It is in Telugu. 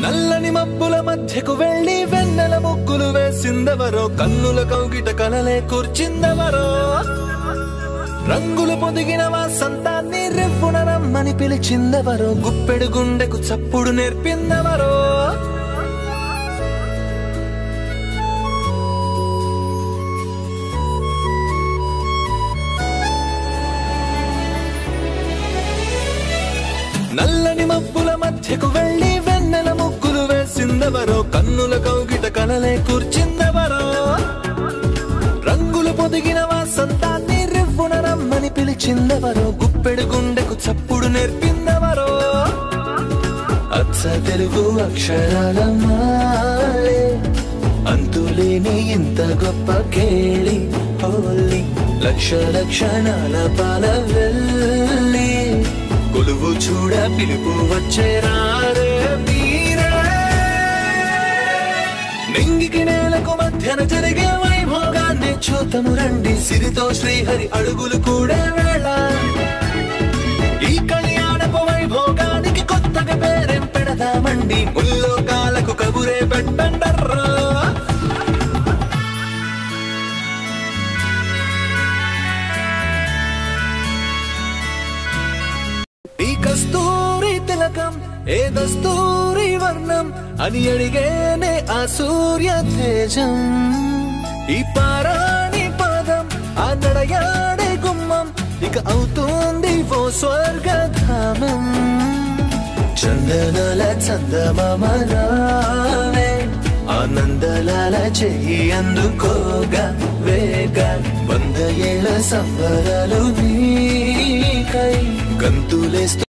నల్లని మబ్బుల మధ్యకు వెళ్ళి వెన్నెల ముగ్గులు వేసిందెవరో కన్నుల కౌగిట కలలే కూర్చిందెవరో రంగులు పొదిగిన వాసంతాన్ని రెవ్వున రమ్మని పిలిచిందెవరో గుప్పెడు గుండెకు చప్పుడు నేర్పిందెవరో నల్లని మబ్బుల మధ్యకు వెళ్ళి వెన్నెల ముగ్గులు వేసిందెవరో కన్నుల కౌగిట కలలే కూర్చిందెవరో రంగులు పొదిగిన వాసంతాన్ని రివ్వున రమ్మని పిలిచిందెవరో గుప్పెడు గుండెకు చప్పుడు నేర్పిందెవరో అచ్చ తెలుగు అక్షరాల మాలే అంతులేని ఇంత గొప్ప కేళి హోలీ లక్ష లక్షణాల పాల వెళ్ళి కొలువు చూడ పిలుపు వచ్చే రారే మీరే నింగికి నేలకు మధ్యన జరిగే వైభోగాన్ని చూతము రండి సిరితో శ్రీహరి అడుగులు కూడా వేళ ఈ కళ్యాణపు వైభోగానికి కొత్తగా పేరేం పెడదామండి ముల్లోకాలకు కబురే పెట్టండర్రా ఈ కస్తూరి తిలకం ఏ దస్తూరి వర్ణం అని అడిగేనే ఆ సూర్య తేజం ఈ పారాణి పాదం ఆ నడయాడే గుమ్మం ఇక అవుతుంది ఓ స్వర్గధామం చందనాల చందమామ రావే ఆనందలాల చెయ్యి అందుకోగా వేగ వంద ఏళ్ళ సంబరాలు నీకై గంతులేస్తూ